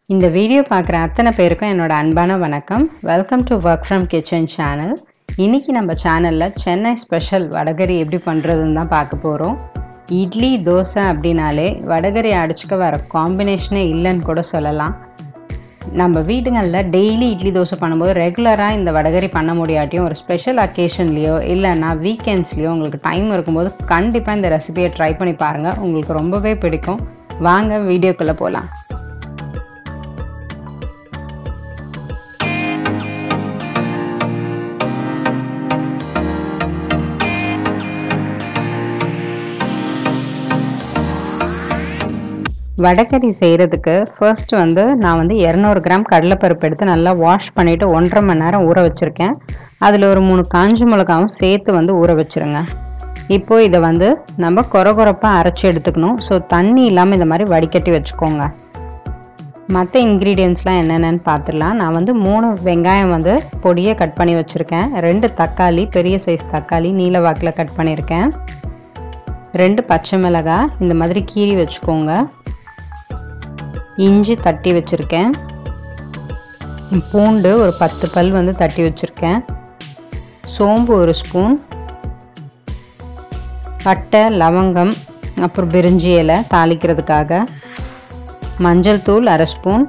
இந்த வீடியோ பார்க்குற அத்தனை பேருக்கும் என்னோட அன்பான வணக்கம் welcome to work from kitchen channel இன்னைக்கு நம்ம சேனலில் சென்னை ஸ்பெஷல் வடகரி எப்படி பண்ணுறதுன்னு தான் பார்க்க போகிறோம் இட்லி தோசை அப்படின்னாலே வடகரி அடிச்சுக்க வர காம்பினேஷனே இல்லைன்னு கூட சொல்லலாம் நம்ம வீடுங்களில் டெய்லி இட்லி தோசை பண்ணும்போது ரெகுலராக இந்த வடகரி பண்ண முடியாட்டியும் ஒரு ஸ்பெஷல் அக்கேஷன்லேயோ இல்லைன்னா வீக்கெண்ட்ஸ்லேயோ உங்களுக்கு டைம் இருக்கும்போது கண்டிப்பாக இந்த ரெசிபியை ட்ரை பண்ணி பாருங்கள் உங்களுக்கு ரொம்பவே பிடிக்கும் வாங்க வீடியோக்குள்ளே போகலாம் வடகறி செய்கிறதுக்கு ஃபர்ஸ்ட் வந்து நான் வந்து இரநூறு கிராம் கடலைப்பருப்பு எடுத்து நல்லா வாஷ் பண்ணிவிட்டு ஒன்றரை மணி நேரம் ஊற வச்சுருக்கேன் அதில் ஒரு மூணு காஞ்ச மிளகாவும் சேர்த்து வந்து ஊற வச்சுருங்க இப்போது இதை வந்து நம்ம கொர கொரப்பாக அரைச்சி எடுத்துக்கணும் ஸோ தண்ணி இல்லாமல் இந்த மாதிரி வடிகட்டி வச்சுக்கோங்க மற்ற இன்க்ரீடியன்ஸ்லாம் என்னென்னு பார்த்துடலாம் நான் வந்து மூணு வெங்காயம் வந்து பொடியை கட் பண்ணி வச்சுருக்கேன் ரெண்டு தக்காளி பெரிய சைஸ் தக்காளி நீல வாக்கில் கட் பண்ணியிருக்கேன் ரெண்டு பச்சை மிளகாய் இந்த மாதிரி கீறி வச்சுக்கோங்க இஞ்சி தட்டி வச்சுருக்கேன் பூண்டு ஒரு பத்து பல் வந்து தட்டி வச்சுருக்கேன் சோம்பு ஒரு ஸ்பூன் பட்டை லவங்கம் அப்புறம் பிரிஞ்சி இலை தாளிக்கிறதுக்காக மஞ்சள் தூள் அரை ஸ்பூன்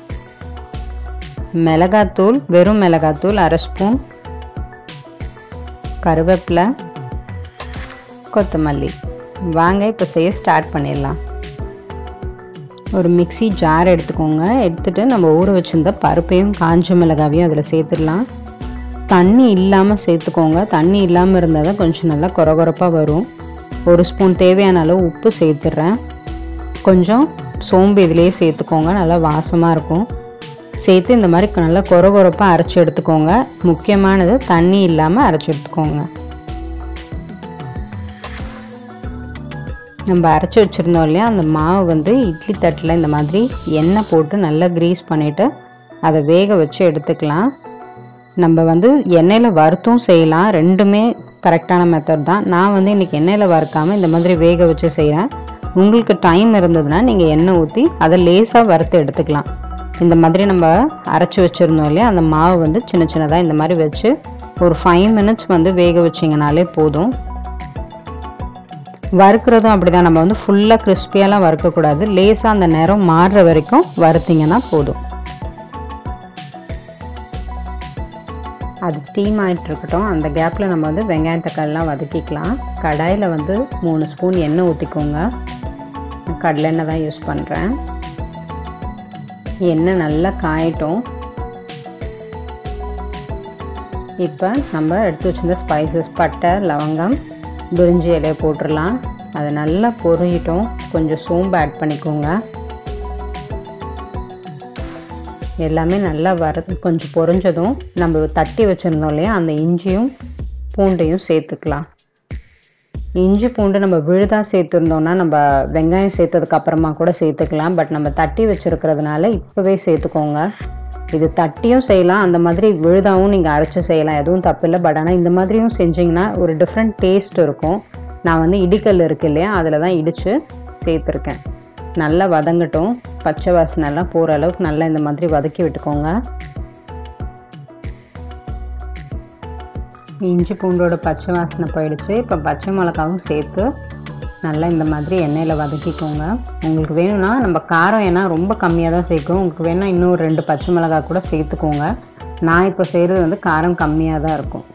மிளகாத்தூள் வெறும் மிளகாத்தூள் அரை ஸ்பூன் கருவேப்பிலை கொத்தமல்லி வாங்க இப்போ செய்ய ஸ்டார்ட் பண்ணிடலாம் ஒரு மிக்சி ஜார் எடுத்துக்கோங்க எடுத்துகிட்டு நம்ம ஊற வச்சுருந்த பருப்பையும் காஞ்ச மிளகாவையும் அதில் சேர்த்துடலாம் தண்ணி இல்லாமல் சேர்த்துக்கோங்க தண்ணி இல்லாமல் இருந்தால் தான் கொஞ்சம் நல்லா கொரகொரப்பாக வரும் ஒரு ஸ்பூன் தேவையான அளவு உப்பு சேர்த்துட்றேன் கொஞ்சம் சோம்பு இதிலே சேர்த்துக்கோங்க நல்லா வாசமாக இருக்கும் சேர்த்து இந்த மாதிரி நல்லா கொரகொரப்பாக அரைச்சி எடுத்துக்கோங்க முக்கியமானது தண்ணி இல்லாமல் அரைச்சி எடுத்துக்கோங்க நம்ம அரைச்சி வச்சுருந்தோம் இல்லையா அந்த மாவு வந்து இட்லி தட்டில் இந்த மாதிரி எண்ணெய் போட்டு நல்லா க்ரீஸ் பண்ணிவிட்டு அதை வேக வச்சு எடுத்துக்கலாம் நம்ம வந்து எண்ணெயில் வறுத்தும் செய்யலாம் ரெண்டுமே கரெக்டான மெத்தட் தான் நான் வந்து இன்றைக்கி எண்ணெயில் வறுக்காமல் இந்த மாதிரி வேக வச்சு செய்கிறேன் உங்களுக்கு டைம் இருந்ததுன்னா நீங்கள் எண்ணெய் ஊற்றி அதை லேசாக வறுத்து எடுத்துக்கலாம் இந்த மாதிரி நம்ம அரைச்சி வச்சுருந்தோம் இல்லையா அந்த மாவு வந்து சின்ன சின்னதாக இந்த மாதிரி வச்சு ஒரு ஃபைவ் மினிட்ஸ் வந்து வேக வச்சிங்கனாலே போதும் வறுக்கிறதும் அப்படி தான் நம்ம வந்து ஃபுல்லாக கிறிஸ்பியாலாம் வறுக்கக்கூடாது லேசாக அந்த நேரம் மாறுற வரைக்கும் வறுத்திங்கன்னா போதும் அது ஸ்டீம் ஆகிட்டு இருக்கட்டும் அந்த கேப்பில் நம்ம வந்து வெங்காயம் தக்காளிலாம் வதக்கிக்கலாம் கடாயில் வந்து மூணு ஸ்பூன் எண்ணெய் ஊற்றிக்கோங்க கடலெண்ணெய் தான் யூஸ் பண்ணுறேன் எண்ணெய் நல்லா காயட்டும் இப்போ நம்ம எடுத்து வச்சிருந்த ஸ்பைசஸ் பட்டை லவங்கம் பிரிஞ்சி இலையை போட்டுடலாம் அதை நல்லா பொரியிட்டோம் கொஞ்சம் சோம்பு ஆட் பண்ணிக்கோங்க எல்லாமே நல்லா வர கொஞ்சம் பொரிஞ்சதும் நம்ம தட்டி வச்சுருந்தோம் இல்லையா அந்த இஞ்சியும் பூண்டையும் சேர்த்துக்கலாம் இஞ்சி பூண்டு நம்ம விழுதாக சேர்த்துருந்தோம்னா நம்ம வெங்காயம் சேர்த்ததுக்கு அப்புறமா கூட சேர்த்துக்கலாம் பட் நம்ம தட்டி வச்சுருக்கிறதுனால இப்போவே சேர்த்துக்கோங்க இது தட்டியும் செய்யலாம் அந்த மாதிரி விழுதாவும் நீங்கள் அரைச்சி செய்யலாம் எதுவும் தப்பில்லை பட் ஆனால் இந்த மாதிரியும் செஞ்சிங்கன்னா ஒரு டிஃப்ரெண்ட் டேஸ்ட் இருக்கும் நான் வந்து இடிக்கல் இருக்கு இல்லையா அதில் தான் இடித்து சேர்த்துருக்கேன் நல்லா வதங்கட்டும் பச்சை வாசனைலாம் போகிற அளவுக்கு நல்லா இந்த மாதிரி வதக்கி விட்டுக்கோங்க இஞ்சி பூண்டோட பச்சை வாசனை போயிடுச்சு இப்போ பச்சை மிளகாவும் சேர்த்து நல்லா இந்த மாதிரி எண்ணெயில் வதக்கிக்கோங்க உங்களுக்கு வேணும்னா நம்ம காரம் ஏன்னா ரொம்ப கம்மியாக தான் சேர்க்கும் உங்களுக்கு வேணால் இன்னும் ரெண்டு பச்சை மிளகா கூட சேர்த்துக்கோங்க நான் இப்போ செய்கிறது வந்து காரம் கம்மியாக தான் இருக்கும்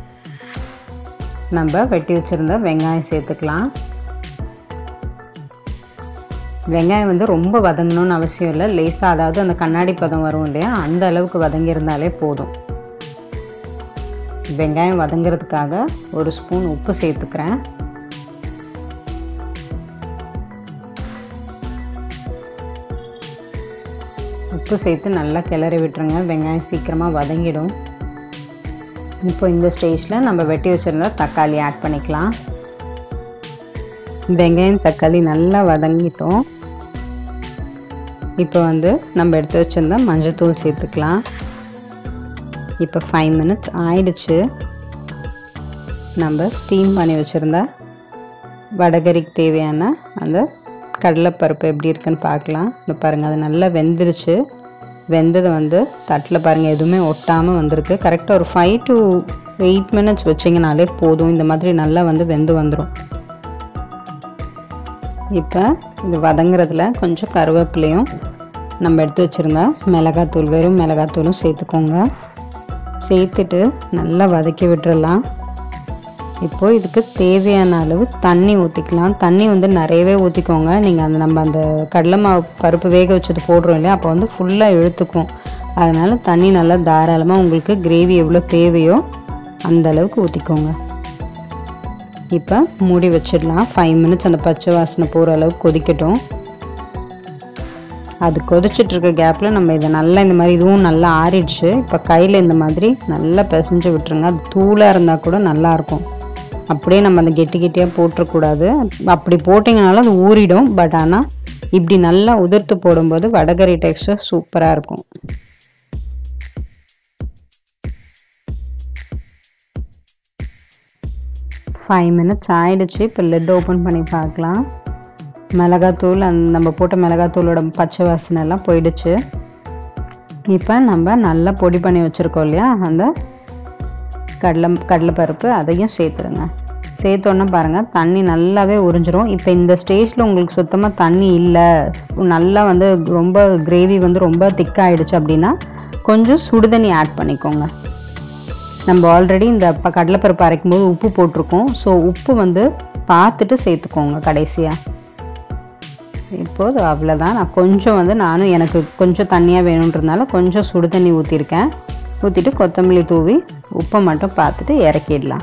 நம்ம வெட்டி வச்சுருந்த வெங்காயம் சேர்த்துக்கலாம் வெங்காயம் வந்து ரொம்ப வதங்கணும்னு அவசியம் இல்லை லேசாக அதாவது அந்த கண்ணாடி பதம் வரும் இல்லையா அந்த அளவுக்கு வதங்கியிருந்தாலே போதும் வெங்காயம் வதங்கிறதுக்காக ஒரு ஸ்பூன் உப்பு சேர்த்துக்கிறேன் உப்பு சேர்த்து நல்லா கிளறி விட்டுருங்க வெங்காயம் சீக்கிரமாக வதங்கிடும் இப்போ இந்த ஸ்டேஜில் நம்ம வெட்டி வச்சுருந்த தக்காளி ஆட் பண்ணிக்கலாம் வெங்காயம் தக்காளி நல்லா வதங்கிட்டோம் இப்போ வந்து நம்ம எடுத்து வச்சுருந்த மஞ்சள்தூள் சேர்த்துக்கலாம் இப்போ ஃபைவ் மினிட்ஸ் ஆயிடுச்சு நம்ம ஸ்டீம் பண்ணி வச்சுருந்த வடகரிக்கு தேவையான அந்த கடலைப்பருப்பு எப்படி இருக்குன்னு பார்க்கலாம் இந்த பாருங்கள் அது நல்லா வெந்துருச்சு வெந்ததை வந்து தட்டில் பாருங்கள் எதுவுமே ஒட்டாமல் வந்திருக்கு கரெக்டாக ஒரு ஃபைவ் டு எயிட் மினிட்ஸ் வச்சிங்கனாலே போதும் இந்த மாதிரி நல்லா வந்து வெந்து வந்துடும் இப்போ இது வதங்குறதுல கொஞ்சம் கருவேப்பிலையும் நம்ம எடுத்து வச்சுருந்தா மிளகாத்தூள் வெறும் மிளகாத்தூளும் சேர்த்துக்கோங்க சேர்த்துட்டு நல்லா வதக்கி விட்டுறலாம் இப்போது இதுக்கு தேவையான அளவு தண்ணி ஊற்றிக்கலாம் தண்ணி வந்து நிறையவே ஊற்றிக்கோங்க நீங்கள் அந்த நம்ம அந்த கடலை மாவு பருப்பு வேக வச்சது போடுறோம் இல்லையா அப்போ வந்து ஃபுல்லாக இழுத்துக்கும் அதனால் தண்ணி நல்லா தாராளமாக உங்களுக்கு கிரேவி எவ்வளோ தேவையோ அந்த அளவுக்கு ஊற்றிக்கோங்க இப்போ மூடி வச்சிடலாம் ஃபைவ் மினிட்ஸ் அந்த பச்சை வாசனை போகிற அளவுக்கு கொதிக்கட்டும் அது கொதிச்சிட்டு இருக்க கேப்பில் நம்ம இதை நல்லா இந்த மாதிரி இதுவும் நல்லா ஆறிடுச்சு இப்போ கையில் இந்த மாதிரி நல்லா பிசைஞ்சு விட்டுருங்க அது தூளாக இருந்தால் கூட நல்லாயிருக்கும் அப்படியே நம்ம அந்த கெட்டி கெட்டியாக போட்டுறக்கூடாது அப்படி போட்டிங்கனாலும் அது ஊறிடும் பட் ஆனால் இப்படி நல்லா உதிர்த்து போடும்போது வடகரி டெக்ஸ்டர் சூப்பராக இருக்கும் ஃபைவ் மினிட்ஸ் ஆயிடுச்சு இப்போ லெட் ஓப்பன் பண்ணி பார்க்கலாம் மிளகாத்தூள் அந்த நம்ம போட்ட மிளகாத்தூளோட பச்சை வாசனை எல்லாம் போயிடுச்சு இப்போ நம்ம நல்லா பொடி பண்ணி வச்சுருக்கோம் இல்லையா அந்த கடலை கடலைப்பருப்பு அதையும் சேர்த்துருங்க சேர்த்தோன்னே பாருங்கள் தண்ணி நல்லாவே உறிஞ்சிரும் இப்போ இந்த ஸ்டேஜில் உங்களுக்கு சுத்தமாக தண்ணி இல்லை நல்லா வந்து ரொம்ப கிரேவி வந்து ரொம்ப திக்காயிடுச்சு அப்படின்னா கொஞ்சம் சுடுதண்ணி ஆட் பண்ணிக்கோங்க நம்ம ஆல்ரெடி இந்த ப கடலைப்பருப்பு அரைக்கும் போது உப்பு போட்டிருக்கோம் ஸோ உப்பு வந்து பார்த்துட்டு சேர்த்துக்கோங்க கடைசியாக இப்போது அவ்வளோதான் நான் கொஞ்சம் வந்து நானும் எனக்கு கொஞ்சம் தண்ணியாக வேணுன்றதுனால கொஞ்சம் சுடு தண்ணி ஊற்றிருக்கேன் ஊற்றிட்டு கொத்தமல்லி தூவி உப்பை மட்டும் பார்த்துட்டு இறக்கிடலாம்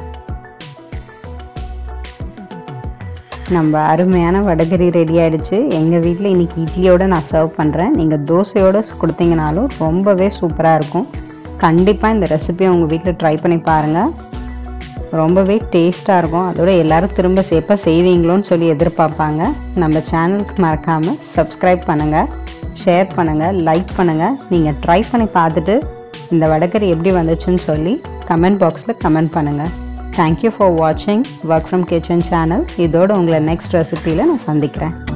நம்ம அருமையான வடகரி ரெடி ஆகிடுச்சு எங்கள் வீட்டில் இன்றைக்கி இட்லியோடு நான் சர்வ் பண்ணுறேன் நீங்கள் தோசையோடு கொடுத்தீங்கனாலும் ரொம்பவே சூப்பராக இருக்கும் கண்டிப்பாக இந்த ரெசிபியை உங்கள் வீட்டில் ட்ரை பண்ணி பாருங்கள் ரொம்பவே டேஸ்ட்டாக இருக்கும் அதோட எல்லோரும் திரும்ப எப்போ செய்வீங்களோன்னு சொல்லி எதிர்பார்ப்பாங்க நம்ம சேனலுக்கு மறக்காமல் சப்ஸ்கிரைப் பண்ணுங்கள் ஷேர் பண்ணுங்கள் லைக் பண்ணுங்கள் நீங்கள் ட்ரை பண்ணி பார்த்துட்டு இந்த வடகரி எப்படி வந்துச்சுன்னு சொல்லி கமெண்ட் பாக்ஸில் கமெண்ட் பண்ணுங்கள் தேங்க்யூ ஃபார் வாட்சிங் ஒர்க் ஃப்ரம் கிச்சன் சேனல் இதோட உங்களை நெக்ஸ்ட் ரெசிப்பியில் நான் சந்திக்கிறேன்